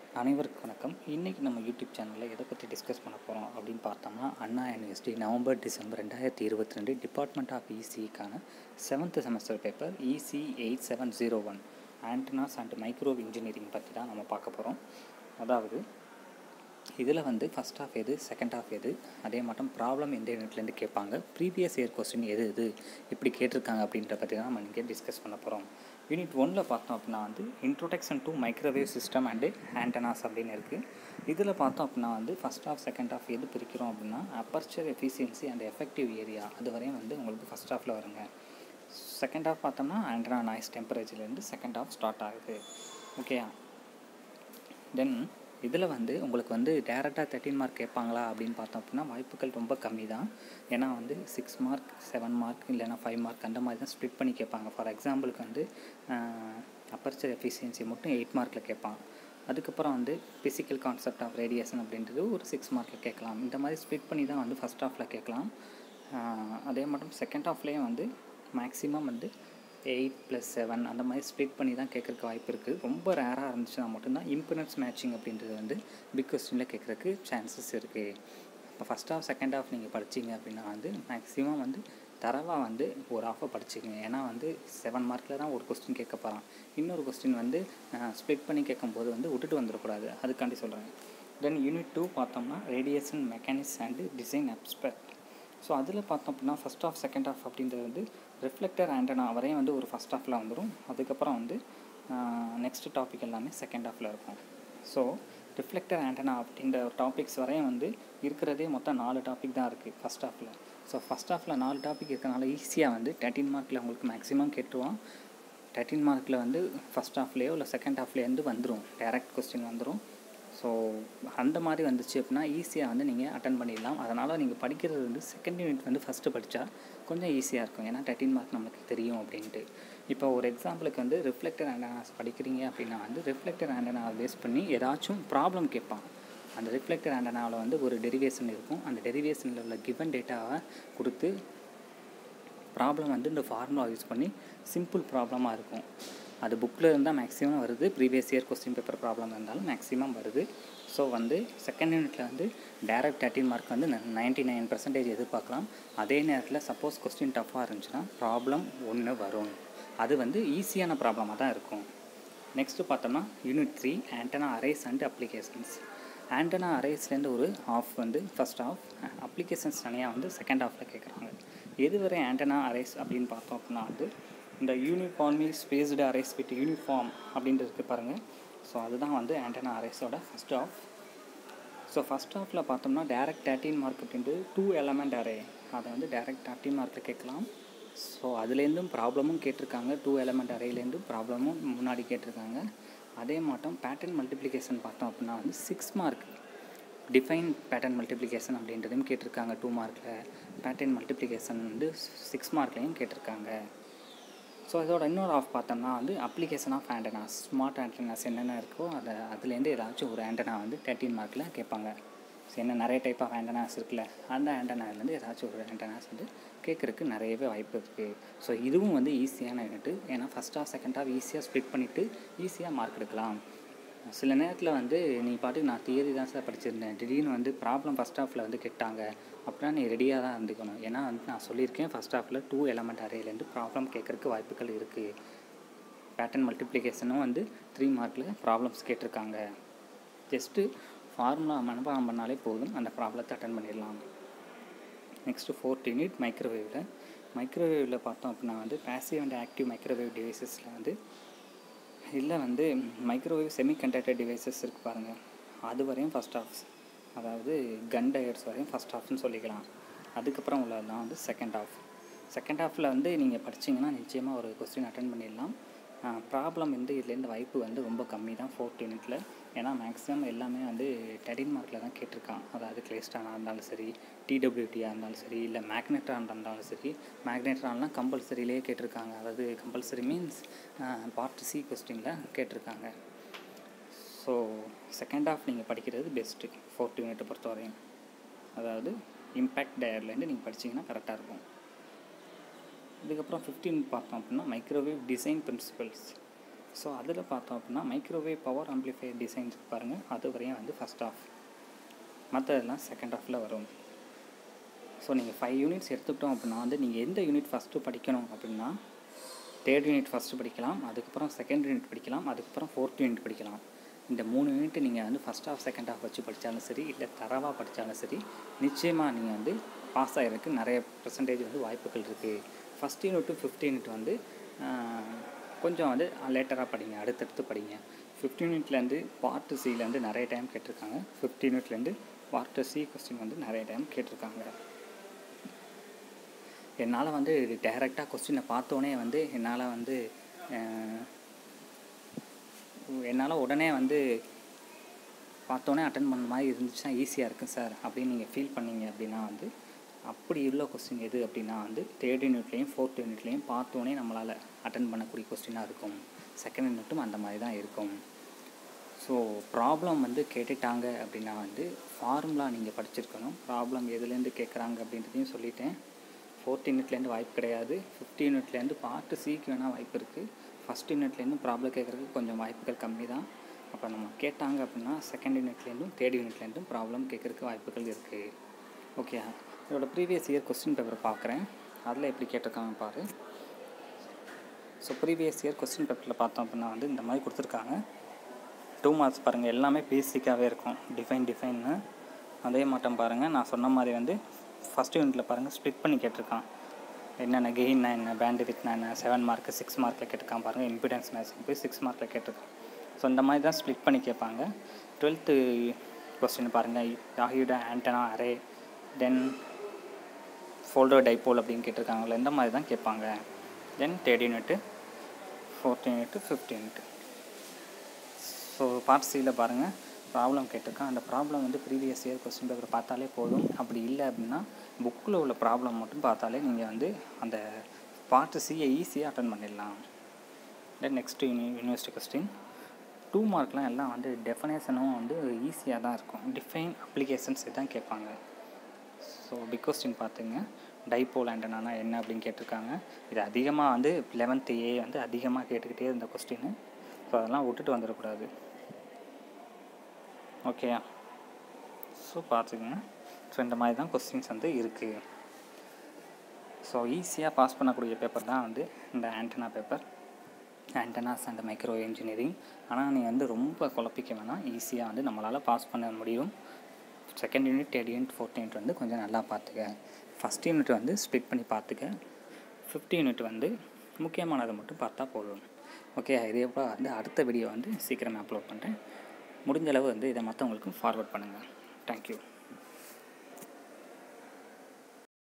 அனைவருக்கும் வணக்கம் இன்றைக்கி நம்ம யூடியூப் சேனலில் எதை பற்றி டிஸ்கஸ் பண்ண போகிறோம் அப்படின்னு பார்த்தோம்னா அண்ணா யூனிவர்சிட்டி நவம்பர் டிசம்பர் ரெண்டாயிரத்தி இருபத்தி ரெண்டு டிபார்ட்மெண்ட் ஆஃப் இசிக்கான seventh semester paper EC eight seven zero one antennas and microwave engineering பற்றி தான் நம்ம பார்க்க போகிறோம் அதாவது இதில் வந்து ஃபஸ்ட் ஹாஃப் எது செகண்ட் ஹாஃப் எது அதே மட்டும் ப்ராப்ளம் எந்த யூனிட்லேருந்து கேட்பாங்க ப்ரீவியஸ் இயர் கொஸ்டின் எது எது இப்படி கேட்டிருக்காங்க அப்படின்ற பற்றி தான் நம்ம இங்கே டிஸ்கஸ் பண்ண போகிறோம் யூனிட் ஒனில் பார்த்தோம் அப்படின்னா வந்து introduction to microwave system and antennas அப்படின்னு இருக்குது இதில் பார்த்தோம் அப்படின்னா வந்து ஃபஸ்ட் ஹாஃப் செகண்ட் ஹாஃப் எது பிரிக்கிறோம் அப்படின்னா aperture efficiency and effective area அது வரையும் வந்து உங்களுக்கு ஃபஸ்ட் ஹாஃபில் வருங்க செகண்ட் ஹாஃப் பார்த்தோம்னா ஆண்ட்ரா நாய்ஸ் டெம்பரேச்சர்லேருந்து செகண்ட் ஹாஃப் ஸ்டார்ட் ஆகுது ஓகேயா தென் இதில் வந்து உங்களுக்கு வந்து டேரெக்டாக தேர்ட்டின் மார்க் கேட்பாங்களா அப்படின்னு பார்த்தோம் அப்படின்னா வாய்ப்புகள் ரொம்ப கம்மி தான் ஏன்னா வந்து சிக்ஸ் மார்க் செவன் மார்க் இல்லைனா ஃபைவ் மார்க் அந்த மாதிரி தான் ஸ்ப்ளிட் பண்ணி கேட்பாங்க ஃபார் எக்ஸாம்பிளுக்கு வந்து அப்பர்ச்சர் எஃபிஷியன்சி மட்டும் எயிட் மார்க்கில் கேட்பான் அதுக்கப்புறம் வந்து ஃபிசிக்கல் கான்செப்ட் ஆஃப் ரேடியேஷன் அப்படின்றது ஒரு சிக்ஸ் மார்க்கில் கேட்கலாம் இந்த மாதிரி ஸ்ப்ளிட் பண்ணி தான் வந்து ஃபஸ்ட் ஹாஃபில் கேட்கலாம் அதே மட்டும் செகண்ட் ஹாஃப்லேயும் வந்து மேக்ஸிமம் வந்து எயிட் ப்ளஸ் செவன் அந்த மாதிரி ஸ்ப்ளிட் பண்ணி தான் கேட்குறக்கு வாய்ப்பு இருக்குது ரொம்ப ரேராக இருந்துச்சுன்னா மட்டும்தான் இம்பிடன்ஸ் மேட்சிங் அப்படின்றது வந்து பிக் கொஸ்டினில் கேட்குறக்கு சான்சஸ் இருக்குது இப்போ ஃபஸ்ட் ஹாஃப் செகண்ட் ஹாஃப் நீங்கள் படிச்சிங்க அப்படின்னா வந்து மேக்ஸிமம் வந்து தரவாக வந்து ஒரு ஆஃபை படிச்சுக்கங்க ஏன்னா வந்து செவன் மார்க்கில் தான் ஒரு கொஸ்டின் கேட்க போகிறான் இன்னொரு கொஸ்டின் வந்து ஸ்ப்ளிட் பண்ணி கேட்கும்போது வந்து விட்டுட்டு வந்துடக்கூடாது அதுக்காண்டி சொல்கிறேன் தென் யூனிட் டூ பார்த்தோம்னா radiation mechanics and design aspect so அதில் பார்த்தோம் அப்படின்னா ஃபஸ்ட் ஆஃப் செகண்ட் ஆஃப் அப்படின்றது வந்து ரிஃப்ளெக்டர் ஆண்டனா வரையும் வந்து ஒரு ஃபஸ்ட் ஆஃபில் வந்துடும் அதுக்கப்புறம் வந்து நெக்ஸ்ட் டாபிக் எல்லாமே செகண்ட் ஆஃபில் இருக்கும் ஸோ ரிஃப்ளெக்டர் ஆண்டனா அப்படின்ற டாபிக்ஸ் வரையும் வந்து இருக்கிறதே மொத்தம் நாலு டாபிக் தான் இருக்குது ஃபஸ்ட் ஆஃபில் ஸோ ஃபஸ்ட் ஆஃபில் நாலு டாபிக் இருக்கிறனால ஈஸியாக வந்து தேர்ட்டின் மார்க்கில் உங்களுக்கு மேக்ஸிமம் கேட்டுருவான் தேர்ட்டின் மார்க்கில் வந்து ஃபஸ்ட் ஹாஃப்லேயோ இல்லை செகண்ட் ஹாஃப்லேருந்து வந்துடும் டேரக்ட் கொஸ்டின் வந்துடும் ஸோ அந்த மாதிரி வந்துச்சு அப்படின்னா ஈஸியாக வந்து நீங்கள் அட்டன் பண்ணிடலாம் அதனால் நீங்கள் படிக்கிறது வந்து செகண்ட் யூனிட் வந்து ஃபஸ்ட்டு படித்தா கொஞ்சம் ஈஸியாக இருக்கும் ஏன்னா தேர்ட்டின் மார்க் நமக்கு தெரியும் அப்படின்ட்டு இப்போ ஒரு எக்ஸாம்பிளுக்கு வந்து ரிஃப்ளெக்டர் ஆண்டனாஸ் படிக்கிறீங்க அப்படின்னா வந்து ரிஃப்ளெக்டர் ஆண்டனாவை பேஸ் பண்ணி ஏதாச்சும் ப்ராப்ளம் கேட்பான் அந்த ரிஃப்ளெக்டர் ஆண்டனாவில் வந்து ஒரு டெரிவேஷன் இருக்கும் அந்த டெரிவேஷனில் உள்ள கிவன் டேட்டாவை கொடுத்து ப்ராப்ளம் வந்து இந்த ஃபார்முலா யூஸ் பண்ணி சிம்பிள் ப்ராப்ளமாக இருக்கும் அது புக்கில் இருந்தால் மேக்ஸிமம் வருது previous year question paper problem இருந்தாலும் மேக்ஸிமம் வருது ஸோ வந்து செகண்ட் யூனிட்டில் வந்து டேரக்ட் தேர்ட்டின் மார்க் வந்து நைன்ட்டி நைன் பர்சன்டேஜ் எதிர்பார்க்கலாம் அதே நேரத்தில் சப்போஸ் கொஸ்டின் டஃப்பாக இருந்துச்சுன்னா ப்ராப்ளம் ஒன்று வரும் அது வந்து ஈஸியான ப்ராப்ளமாக தான் இருக்கும் நெக்ஸ்ட்டு பார்த்தோம்னா unit three antenna arrays and applications antenna அரேஸ்லேருந்து ஒரு ஆஃப் வந்து ஃபஸ்ட் ஆஃப் அப்ளிகேஷன்ஸ் தனியாக வந்து செகண்ட் ஆஃபில் கேட்குறாங்க எதுவரை ஆண்டனா அரேஸ் அப்படின்னு பார்த்தோம் அப்படின்னா வந்து இந்த uniformly spaced arrays with uniform அப்படின்றது இருக்குது பாருங்கள் ஸோ அதுதான் வந்து ஆண்டனா அரேஸோட ஃபஸ்ட் ஆஃப் ஸோ ஃபஸ்ட் ஆஃபில் பார்த்தோம்னா டேரக்ட் தேர்ட்டின் மார்க் அப்படின்ட்டு டூ எலமெண்ட் அரே அதை வந்து டேரக்ட் தேர்ட்டின் மார்க்கில் கேட்கலாம் ஸோ அதுலேருந்தும் ப்ராப்ளமும் கேட்டிருக்காங்க டூ எலமெண்ட் அரேலேருந்தும் ப்ராப்ளமும் முன்னாடி கேட்டிருக்காங்க அதே மாட்டம் பேட்டர்ன் மல்டிப்ளிகேஷன் பார்த்தோம் அப்படின்னா வந்து six mark define pattern multiplication அப்படின்றதையும் கேட்டிருக்காங்க டூ மார்க்கில் பேட்டர்ன் மல்டிப்ளிகேஷன் வந்து சிக்ஸ் மார்க்லேயும் கேட்டிருக்காங்க ஸோ இதோட இன்னொரு ஆஃப் பார்த்தோம்னா வந்து application of antennas smart antennas என்னென்ன இருக்கோ அதை அதுலேருந்து ஏதாச்சும் ஒரு ஆண்டனா வந்து தேர்ட்டின் மார்க்கில் கேட்பாங்க ஸோ என்ன நிறைய டைப் ஆஃப் ஆண்டனாஸ் இருக்குல்ல அந்த ஆண்டனாலேருந்து ஏதாச்சும் ஒரு ஆண்டனாஸ் வந்து கேட்குறக்கு நிறையவே வாய்ப்பு இருக்குது ஸோ இதுவும் வந்து ஈஸியான யூனிட்டு ஏன்னா ஃபஸ்ட் ஆஃப் செகண்ட் ஆஃப் ஈஸியாக ஸ்ப்ளிட் பண்ணிவிட்டு ஈஸியாக மார்க் எடுக்கலாம் சில நேரத்தில் வந்து நீ பாட்டுக்கு நான் தியரி தான் சார் படிச்சிருந்தேன் திடீர்னு வந்து ப்ராப்ளம் ஃபஸ்ட் ஹாஃபில் வந்து கேட்டாங்க அப்படின்னா நீ ரெடியாக தான் இருந்துக்கணும் ஏன்னா வந்து நான் சொல்லியிருக்கேன் ஃபஸ்ட் ஹாஃபில் டூ எலமெண்ட் அரேலேருந்து ப்ராப்ளம் கேட்குறக்கு வாய்ப்புகள் இருக்குது பேட்டர்ன் மல்டிப்ளிகேஷனும் வந்து த்ரீ மார்க்கில் ப்ராப்ளம்ஸ் கேட்டிருக்காங்க ஜஸ்ட்டு ஃபார்முலா மனப்பாடம் பண்ணாலே போதும் அந்த ப்ராப்ளத்தை அட்டன் பண்ணிடலாம் நெக்ஸ்ட்டு ஃபோர்த் யூனிட் மைக்ரோவேவில் மைக்ரோவேவில் பார்த்தோம் அப்படின்னா வந்து பேசிவ் அண்ட் ஆக்டிவ் மைக்ரோவேவ் டிவைசஸில் வந்து இல்லை வந்து மைக்ரோவேவ் செமி கண்டக்டர் டிவைசஸ் இருக்குது பாருங்கள் அது வரையும் ஃபஸ்ட் ஆஃப் அதாவது கன் டயர்ஸ் வரையும் ஃபஸ்ட் ஆஃப்னு சொல்லிக்கலாம் அதுக்கப்புறம் உள்ளதெல்லாம் வந்து செகண்ட் ஆஃப் செகண்ட் ஹாஃபில் வந்து நீங்கள் படிச்சிங்கன்னா நிச்சயமாக ஒரு கொஸ்டின் அட்டன் பண்ணிடலாம் ப்ராப்ளம் வந்து இதுலேருந்து வாய்ப்பு வந்து ரொம்ப கம்மி தான் ஃபோர்த் யூனிட்டில் ஏன்னா மேக்ஸிமம் எல்லாமே வந்து டெடின் மார்க்கில் தான் கேட்டிருக்கான் அதாவது கிளேஸ்டானாக இருந்தாலும் சரி டிடபிள்யூடியாக இருந்தாலும் சரி இல்லை மேக்னெட்டாக இருந்தாலும் சரி மேக்னெட்ரான்லாம் கம்பல்சரியிலே கேட்டிருக்காங்க அதாவது கம்பல்சரி மீன்ஸ் பார்ட் சி கொஸ்டினில் கேட்டிருக்காங்க ஸோ செகண்ட் ஹாஃப் நீங்கள் படிக்கிறது பெஸ்ட்டு ஃபோர்த் யூனிட்டை பொறுத்தவரையும் அதாவது இம்பேக்ட் டயர்லேருந்து நீங்கள் படிச்சிங்கன்னா கரெக்டாக இருக்கும் இதுக்கப்புறம் ஃபிஃப்டீன் பார்த்தோம் அப்படின்னா மைக்ரோவேவ் டிசைன் பிரின்சிபல்ஸ் ஸோ அதில் பார்த்தோம் அப்படின்னா மைக்ரோவேவ் பவர் ஆம்ப்ளிஃபையர் டிசைன்ஸ் பாருங்கள் அது வரையும் வந்து ஃபஸ்ட் ஆஃப் மற்றதெல்லாம் செகண்ட் ஆஃபில் வரும் ஸோ நீங்கள் ஃபைவ் யூனிட்ஸ் எடுத்துக்கிட்டோம் அப்படின்னா வந்து நீங்கள் எந்த யூனிட் ஃபஸ்ட்டு படிக்கணும் அப்படின்னா தேர்ட் யூனிட் ஃபஸ்ட்டு படிக்கலாம் அதுக்கப்புறம் செகண்ட் யூனிட் படிக்கலாம் அதுக்கப்புறம் ஃபோர்த் யூனிட் படிக்கலாம் இந்த மூணு யூனிட் நீங்கள் வந்து ஃபஸ்ட் ஆஃப் செகண்ட் ஆஃப் வச்சு படித்தாலும் சரி இல்லை தரவாக படித்தாலும் சரி நிச்சயமாக நீங்கள் வந்து பாஸ் ஆகிறதுக்கு நிறைய பர்சன்டேஜ் வந்து வாய்ப்புகள் இருக்குது first unit to fifth unit வந்து கொஞ்சம் வந்து லேட்டராக படிங்க அடுத்தடுத்து படிங்க ஃபிஃப்த் யூனிட்லேருந்து பார்ட்டு சிலேருந்து நிறைய டைம் கேட்டிருக்காங்க ஃபிஃப்த் யூனிட்லேருந்து பார்ட்டு சி கொஸ்டின் வந்து நிறைய டைம் கேட்டிருக்காங்க என்னால் வந்து டைரெக்டாக கொஸ்டினை பார்த்தோன்னே வந்து என்னால் வந்து என்னால் உடனே வந்து பார்த்தோன்னே அட்டன் பண்ண மாதிரி இருந்துச்சுன்னா ஈஸியாக இருக்கும் சார் அப்படின்னு நீங்கள் ஃபீல் பண்ணீங்க அப்படின்னா வந்து அப்படி உள்ள கொஸ்டின் எது அப்படின்னா வந்து தேர்ட் யூனிட்லேயும் ஃபோர்த் யூனிட்லேயும் பார்த்தோன்னே நம்மளால் அட்டன் பண்ணக்கூடிய கொஸ்டினாக இருக்கும் செகண்ட் யூனிட்டும் அந்த மாதிரி தான் இருக்கும் ஸோ ப்ராப்ளம் வந்து கேட்டுட்டாங்க அப்படின்னா வந்து ஃபார்முலா நீங்கள் படிச்சிருக்கணும் ப்ராப்ளம் எதுலேருந்து கேட்குறாங்க அப்படின்றதையும் சொல்லிட்டேன் ஃபோர்த் யூனிட்லேருந்து வாய்ப்பு கிடையாது ஃபிஃப்த் யூனிட்லேருந்து பார்ட்டு சிக்கு வேணால் வாய்ப்பு இருக்குது ஃபஸ்ட் யூனிட்லேருந்து ப்ராப்ளம் கேட்குறதுக்கு கொஞ்சம் வாய்ப்புகள் கம்மி தான் அப்போ நம்ம கேட்டாங்க அப்படின்னா செகண்ட் யூனிட்லேருந்தும் தேர்ட் யூனிட்லேருந்தும் ப்ராப்ளம் கேட்குறதுக்கு வாய்ப்புகள் இருக்குது ஓகே இதோட ப்ரீவியஸ் இயர் கொஸ்டின் பேப்பர் பார்க்குறேன் அதில் எப்படி கேட்டிருக்காங்க பாரு ஸோ ப்ரீவியஸ் இயர் கொஸ்டின் பேப்பரில் பார்த்தோம் அப்படின்னா வந்து இந்த மாதிரி கொடுத்துருக்காங்க டூ மார்க்ஸ் பாருங்கள் எல்லாமே பேசிக்காகவே இருக்கும் டிஃபைன் டிஃபைன்னு அதே மாட்டம் பாருங்கள் நான் சொன்ன மாதிரி வந்து ஃபஸ்ட் யூனிட்டில் பாருங்கள் ஸ்ப்ளிட் பண்ணி கேட்டிருக்கான் என்னென்ன கெயின்னா என்ன பேண்ட் வித்னா என்ன செவன் மார்க்கு சிக்ஸ் மார்க்கில் கேட்டிருக்கான் பாருங்கள் இம்பிடன்ஸ் மேட்சிங் போய் சிக்ஸ் மார்க்கில் கேட்டிருக்கான் ஸோ இந்த மாதிரி தான் ஸ்ப்ளிட் பண்ணி கேட்பாங்க டுவெல்த்து கொஸ்டின் பாருங்கள் ஆகியோட antenna array then folder dipole அப்படின்னு கேட்டிருக்காங்களே இந்த மாதிரி தான் கேட்பாங்க then third unit fourth unit fifth unit so part சியில் பாருங்கள் ப்ராப்ளம் கேட்டிருக்கான் அந்த ப்ராப்ளம் வந்து ப்ரீவியஸ் இயர் கொஸ்டின் பேப்பர் பார்த்தாலே போதும் அப்படி இல்லை அப்படின்னா புக்கில் உள்ள ப்ராப்ளம் மட்டும் பார்த்தாலே நீங்கள் வந்து அந்த பார்ட்டு சியை ஈஸியாக அட்டன் பண்ணிடலாம் then next uni university question two மார்க்லாம் எல்லாம் வந்து டெஃபனேஷனும் வந்து ஈஸியாக தான் இருக்கும் டிஃபைன் அப்ளிகேஷன்ஸ் தான் கேட்பாங்க ஸோ பிக் கொஸ்டின் பார்த்துங்க டைப்போல் ஆண்டனானா என்ன அப்படின்னு கேட்டிருக்காங்க இது அதிகமாக வந்து லெவன்த்து ஏ வந்து அதிகமாக கேட்டுக்கிட்டே இருந்த கொஸ்டின் ஸோ அதெல்லாம் விட்டுட்டு வந்துடக்கூடாது ஓகே ஸோ பார்த்துக்குங்க ஸோ இந்த மாதிரி தான் கொஸ்டின்ஸ் வந்து இருக்குது ஸோ ஈஸியாக பாஸ் பண்ணக்கூடிய பேப்பர் தான் வந்து இந்த antenna paper antennas and micro engineering ஆனால் நீ வந்து ரொம்ப குழப்பிக்க வேணாம் ஈஸியாக வந்து நம்மளால் பாஸ் பண்ண முடியும் second unit third unit fourth unit வந்து கொஞ்சம் நல்லா பார்த்துக்க ஃபஸ்ட் யூனிட் வந்து ஸ்ப்ளிட் பண்ணி பார்த்துக்க ஃபிஃப்த் யூனிட் வந்து முக்கியமானதை மட்டும் பார்த்தா போதும் ஓகே இதே போல் வந்து அடுத்த வீடியோ வந்து சீக்கிரமே அப்லோட் பண்ணுறேன் முடிஞ்ச அளவு வந்து இதை மற்றவங்களுக்கும் ஃபார்வர்ட் பண்ணுங்கள் தேங்க்யூ